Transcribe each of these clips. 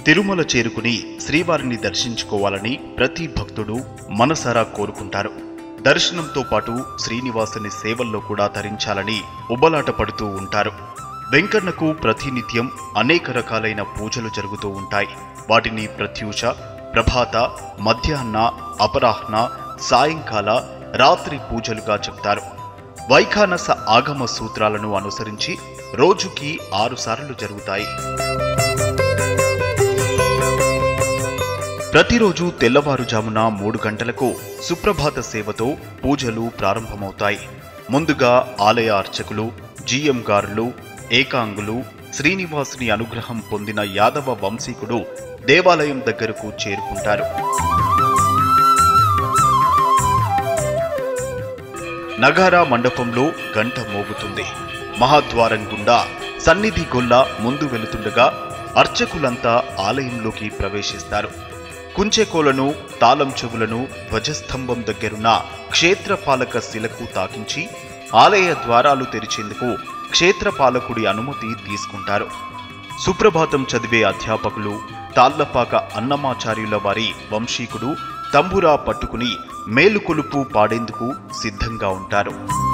తిరుమల చేరుకుని శ్రీవారిని దర్శించుకోవాలని ప్రతి భక్తుడు మనసారా కోరుకుంటారు దర్శనంతో పాటు శ్రీనివాసుని సేవల్లో కూడా తరించాలని ఉబలాట పడుతూ ఉంటారు వెంకన్నకు ప్రతినిత్యం అనేక రకాలైన పూజలు జరుగుతూ ఉంటాయి వాటిని ప్రత్యూష ప్రభాత మధ్యాహ్న అపరాహ్న సాయంకాల రాత్రి పూజలుగా చెప్తారు వైఖానస ఆగమ సూత్రాలను అనుసరించి రోజుకి ఆరు సార్లు జరుగుతాయి ప్రతిరోజు తెల్లవారుజామున మూడు గంటలకు సుప్రభాత సేవతో పూజలు ప్రారంభమవుతాయి ముందుగా ఆలయ అర్చకులు జిఎం గారులు ఏకాంగులు శ్రీనివాసుని అనుగ్రహం పొందిన యాదవ వంశీకుడు దేవాలయం దగ్గరకు చేరుకుంటారు నగారా మండపంలో గంట మోగుతుంది మహాద్వారం గుండా సన్నిధి గొల్ల ముందు వెళుతుండగా అర్చకులంతా ఆలయంలోకి ప్రవేశిస్తారు కుంచెకోలను తాళం చెవులను ధ్వజస్తంభం దగ్గరున్న క్షేత్రపాలక శిలకు తాకించి ఆలయ ద్వారాలు తెరిచేందుకు క్షేత్రపాలకుడి అనుమతి తీసుకుంటారు సుప్రభాతం చదివే అధ్యాపకులు తాళ్లపాక అన్నమాచార్యుల వారి వంశీకుడు తంబురా పట్టుకుని మేలుకొలుపు పాడేందుకు సిద్ధంగా ఉంటారు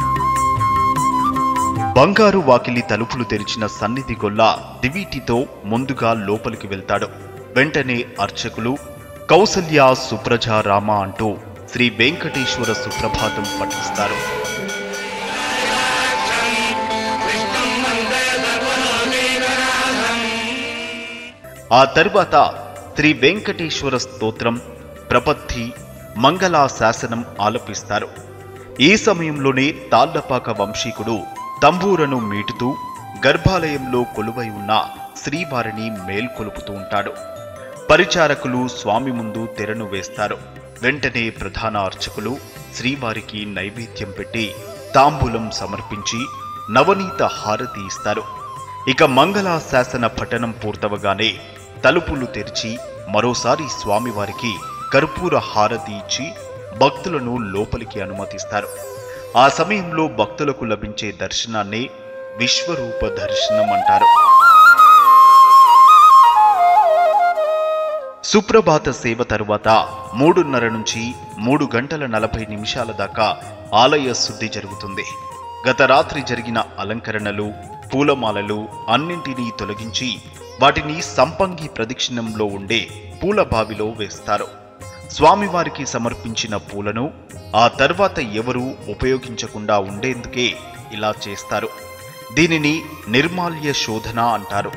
బంగారు వాకిలి తలుపులు తెరిచిన సన్నిధి గొల్ల దివీటితో ముందుగా లోపలికి వెళ్తాడు వెంటనే అర్చకులు కౌసల్య సుప్రజ రామ అంటూ శ్రీ వెంకటేశ్వర సుప్రభాతం పఠిస్తారు ఆ తరువాత శ్రీ వెంకటేశ్వర స్తోత్రం ప్రపత్తి మంగళా శాసనం ఆలపిస్తారు ఈ సమయంలోనే తాళ్లపాక వంశీకుడు తంబూరను మీటుతూ గర్భాలయంలో కొలువై ఉన్న శ్రీవారిని మేల్కొలుపుతూ ఉంటాడు పరిచారకులు స్వామి ముందు తెరను వేస్తారు వెంటనే ప్రధాన అర్చకులు శ్రీవారికి నైవేద్యం పెట్టి తాంబూలం సమర్పించి నవనీత హారతి ఇస్తారు ఇక మంగళా శాసన పఠనం పూర్తవగానే తలుపులు తెరిచి మరోసారి స్వామివారికి కర్పూర హారతి ఇచ్చి భక్తులను లోపలికి అనుమతిస్తారు ఆ సమయంలో భక్తులకు లభించే దర్శనాన్ని విశ్వరూప దర్శనం అంటారు సుప్రభాత సేవ తరువాత మూడున్నర నుంచి మూడు గంటల నలభై నిమిషాల దాకా ఆలయ శుద్ధి జరుగుతుంది గత రాత్రి జరిగిన అలంకరణలు పూలమాలలు అన్నింటినీ తొలగించి వాటిని సంపంగి ప్రదక్షిణంలో ఉండే పూల బావిలో వేస్తారు స్వామివారికి సమర్పించిన పూలను ఆ తర్వాత ఎవరూ ఉపయోగించకుండా ఉండేందుకే ఇలా చేస్తారు దీనిని నిర్మాల్య శోధన అంటారు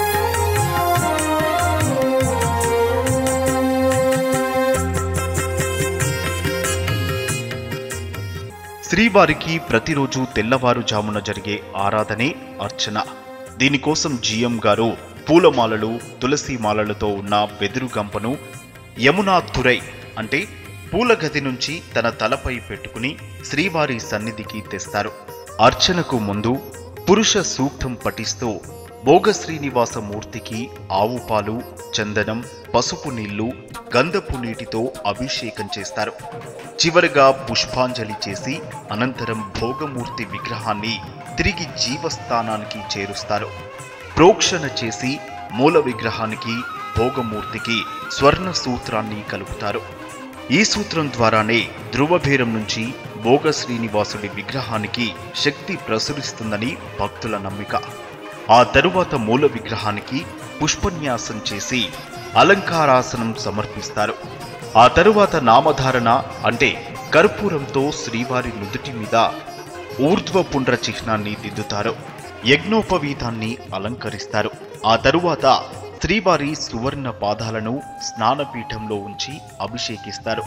శ్రీవారికి ప్రతిరోజు తెల్లవారుజామున జరిగే ఆరాధనే అర్చన దీనికోసం జిఎం గారు పూలమాలలు తులసి మాలలతో ఉన్న వెదురు గంపను యమునా తురై అంటే పూల గది నుంచి తన తలపై పెట్టుకుని శ్రీవారి సన్నిధికి తెస్తారు అర్చనకు ముందు పురుష సూక్తం పఠిస్తూ భోగ శ్రీనివాస మూర్తికి ఆవు పాలు చందనం పసుపు నీళ్లు గంధపు నీటితో అభిషేకం చేస్తారు చివరగా పుష్పాంజలి చేసి అనంతరం భోగమూర్తి విగ్రహాన్ని తిరిగి జీవస్థానానికి చేరుస్తారు ప్రోక్షణ చేసి మూల విగ్రహానికి భోగమూర్తికి స్వర్ణ సూత్రాన్ని కలుపుతారు ఈ సూత్రం ద్వారానే ధ్రువభేరం నుంచి భోగ శ్రీనివాసుడి విగ్రహానికి శక్తి ప్రసరిస్తుందని భక్తుల నమ్మిక ఆ తరువాత మూల విగ్రహానికి పుష్పన్యాసం చేసి అలంకారాసనం సమర్పిస్తారు ఆ తరువాత నామధారణ అంటే కర్పూరంతో శ్రీవారి నుదుటి మీద ఊర్ధ్వ పుండ్ర చిహ్నాన్ని దిద్దుతారు యజ్ఞోపవీతాన్ని అలంకరిస్తారు ఆ తరువాత శ్రీవారి సువర్ణ పాదాలను స్నానపీఠంలో ఉంచి అభిషేకిస్తారు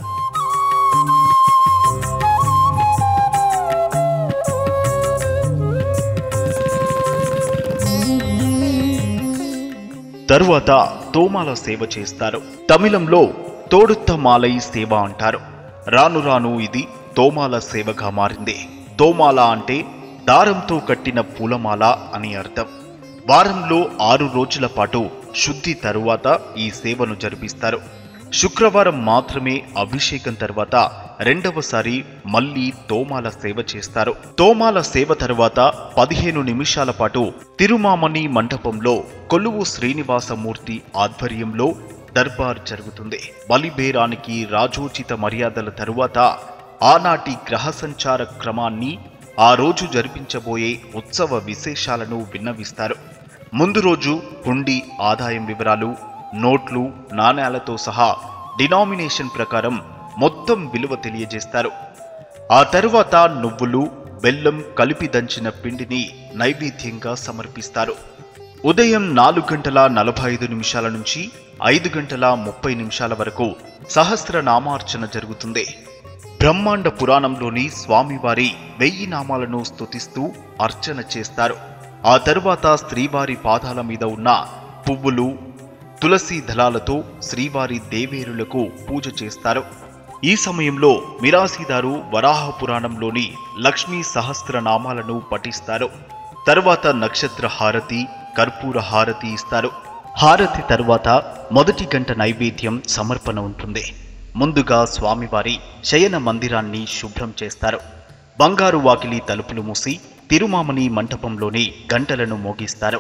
తరువాత తోమాల సేవ చేస్తారు తమిళంలో తోడుత్త మాలై సేవ అంటారు రాను రాను ఇది తోమాల సేవగా మారింది తోమాల అంటే దారంతో కట్టిన పూలమాల అని అర్థం వారంలో ఆరు రోజుల పాటు శుద్ధి తరువాత ఈ సేవను జరిపిస్తారు శుక్రవారం మాత్రమే అభిషేకం తర్వాత రెండవసారి మళ్ళీ తోమాల సేవ చేస్తారు తోమాల సేవ తరువాత పదిహేను నిమిషాల పాటు తిరుమామణి మండపంలో కొలువు శ్రీనివాసమూర్తి ఆధ్వర్యంలో దర్బార్ జరుగుతుంది బలిబేరానికి రాజోచిత మర్యాదల తరువాత ఆనాటి గ్రహ సంచార క్రమాన్ని ఆ రోజు జరిపించబోయే ఉత్సవ విశేషాలను విన్నవిస్తారు ముందు రోజు హుండీ ఆదాయం వివరాలు నోట్లు నాణేలతో సహా డినామినేషన్ ప్రకారం మొత్తం విలువ తెలియజేస్తారు ఆ తరువాత నువ్వులు బెల్లం కలిపి దంచిన పిండిని నైవేద్యంగా సమర్పిస్తారు ఉదయం నాలుగు గంటల నలభై ఐదు నిమిషాల నుంచి ఐదు గంటల ముప్పై నిమిషాల వరకు సహస్ర నామార్చన జరుగుతుంది బ్రహ్మాండ పురాణంలోని స్వామివారి వెయ్యి నామాలను స్తుతిస్తూ అర్చన చేస్తారు ఆ తరువాత శ్రీవారి పాదాల మీద ఉన్న పువ్వులు తులసి దళాలతో శ్రీవారి దేవేరులకు పూజ చేస్తారు ఈ సమయంలో మిరాసీదారు వరాహ పురాణంలోని లక్ష్మీ సహస్ర నామాలను పఠిస్తారు తరువాత నక్షత్ర హారతి కర్పూర హారతి ఇస్తారు హారతి తరువాత మొదటి గంట నైవేద్యం సమర్పణ ఉంటుంది ముందుగా స్వామివారి శయన మందిరాన్ని శుభ్రం చేస్తారు బంగారు వాకిలి తలుపులు మూసి తిరుమామణి మంటపంలోని గంటలను మోగిస్తారు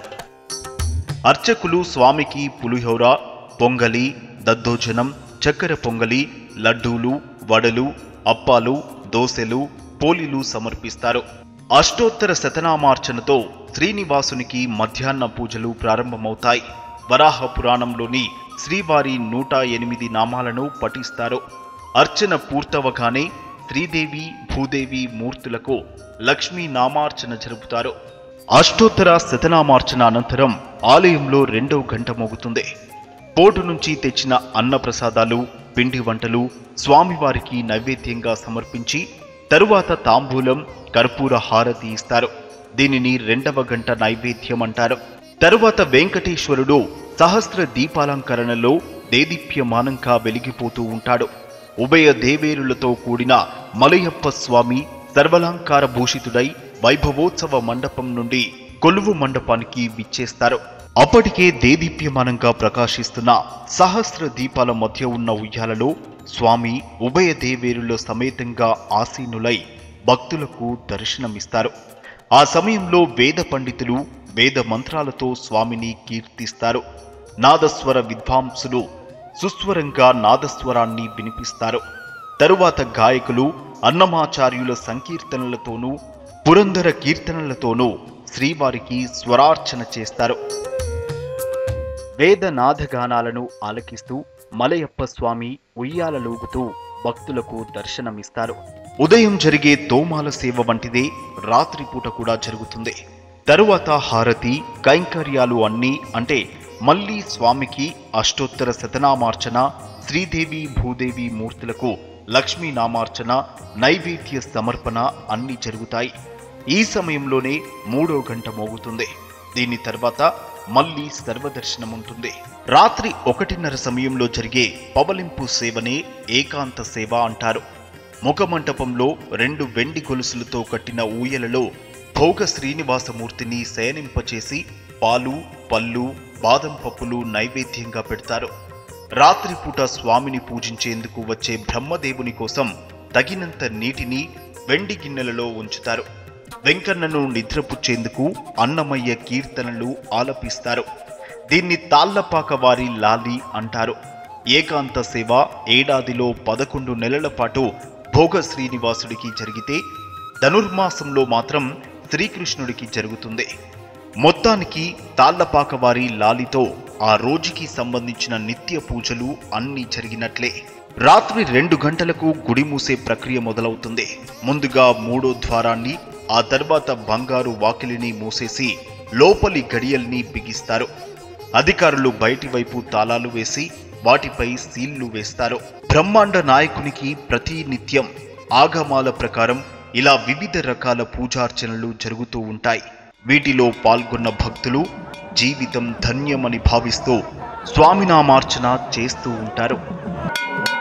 అర్చకులు స్వామికి పులిహోర పొంగలి దద్దోజనం చక్కెర పొంగలి లడ్డూలు వడలు అప్పాలు దోసెలు పోలిలు సమర్పిస్తారు అష్టోత్తర శతనామార్చనతో శ్రీనివాసునికి మధ్యాహ్న పూజలు ప్రారంభమవుతాయి వరాహ పురాణంలోని శ్రీవారి నూట ఎనిమిది నామాలను పఠిస్తారు అర్చన పూర్తవగానే శ్రీదేవి భూదేవి మూర్తులకు లక్ష్మీ నామార్చన జరుపుతారు అష్టోత్తర శతనామార్చన అనంతరం ఆలయంలో రెండవ గంట మోగుతుంది పోటు నుంచి తెచ్చిన అన్న ప్రసాదాలు పిండి వంటలు స్వామివారికి నైవేద్యంగా సమర్పించి తరువాత తాంబూలం కర్పూర హారతి ఇస్తారు దీనిని రెండవ గంట నైవేద్యం అంటారు తరువాత వెంకటేశ్వరుడు సహస్ర దీపాలంకరణలో దేదీప్యమానంగా వెలిగిపోతూ ఉంటాడు ఉభయ దేవేరులతో కూడిన మలయప్ప స్వామి సర్వలంకార భూషితుడై వైభవోత్సవ మండపం నుండి కొలువు మండపానికి విచ్చేస్తారు అప్పటికే దేదీప్యమానంగా ప్రకాశిస్తున్న సహస్ర దీపాల మధ్య ఉన్న ఉయ్యాలలో స్వామి ఉభయ దేవేరుల సమేతంగా ఆసీనులై భక్తులకు దర్శనమిస్తారు ఆ సమయంలో వేద పండితులు వేద మంత్రాలతో స్వామిని కీర్తిస్తారు నాదస్వర విద్వాంసులు సుస్వరంగా నాదస్వరాన్ని వినిపిస్తారు తరువాత గాయకులు అన్నమాచార్యుల సంకీర్తనలతోనూ పురంధర కీర్తనలతోనూ శ్రీవారికి స్వరార్చన చేస్తారు వేదనాథగానాలను ఆలకిస్తూ మలయప్ప స్వామి ఉయ్యాలలూగుతూ భక్తులకు దర్శనమిస్తారు ఉదయం జరిగే తోమాల సేవ వంటిదే రాత్రిపూట కూడా జరుగుతుంది తరువాత హారతి కైంకర్యాలు అన్నీ అంటే మళ్ళీ స్వామికి అష్టోత్తర శతనామార్చన శ్రీదేవి భూదేవి మూర్తులకు లక్ష్మీ నామార్చన నైవేద్య సమర్పణ అన్నీ జరుగుతాయి ఈ సమయంలోనే మూడో గంట మోగుతుంది దీని తర్వాత మళ్ళీ సర్వదర్శనం ఉంటుంది రాత్రి ఒకటిన్నర సమయంలో జరిగే పవలింపు సేవనే ఏకాంత సేవ అంటారు ముఖమంటపంలో రెండు వెండి గొలుసులతో కట్టిన ఊయలలో భోగ శ్రీనివాసమూర్తిని శయనింపచేసి పాలు పళ్ళు బాదం పప్పులు నైవేద్యంగా పెడతారు రాత్రిపూట స్వామిని పూజించేందుకు వచ్చే బ్రహ్మదేవుని కోసం తగినంత నీటిని వెండి గిన్నెలలో ఉంచుతారు వెంకన్నను నిద్రపుచ్చేందుకు అన్నమయ్య కీర్తనలు ఆలపిస్తారు దీన్ని తాళ్లపాక వారి లాలి అంటారు ఏకాంత సేవ ఏడాదిలో పదకొండు నెలల పాటు భోగ శ్రీనివాసుడికి జరిగితే ధనుర్మాసంలో మాత్రం శ్రీకృష్ణుడికి జరుగుతుంది మొత్తానికి తాళ్లపాక వారి లాలితో ఆ రోజుకి సంబంధించిన నిత్య పూజలు అన్నీ జరిగినట్లే రాత్రి రెండు గంటలకు గుడి మూసే ప్రక్రియ మొదలవుతుంది ముందుగా మూడో ద్వారాన్ని ఆ తర్వాత బంగారు వాకిలిని మూసేసి లోపలి గడియల్ని బిగిస్తారు అధికారులు బయటి వైపు తాళాలు వేసి వాటిపై సీళ్లు వేస్తారు బ్రహ్మాండ నాయకునికి ప్రతి నిత్యం ఆగమాల ప్రకారం ఇలా వివిధ రకాల పూజార్చనలు జరుగుతూ ఉంటాయి వీటిలో పాల్గొన్న భక్తులు జీవితం ధన్యమని భావిస్తూ స్వామినామార్చన చేస్తూ ఉంటారు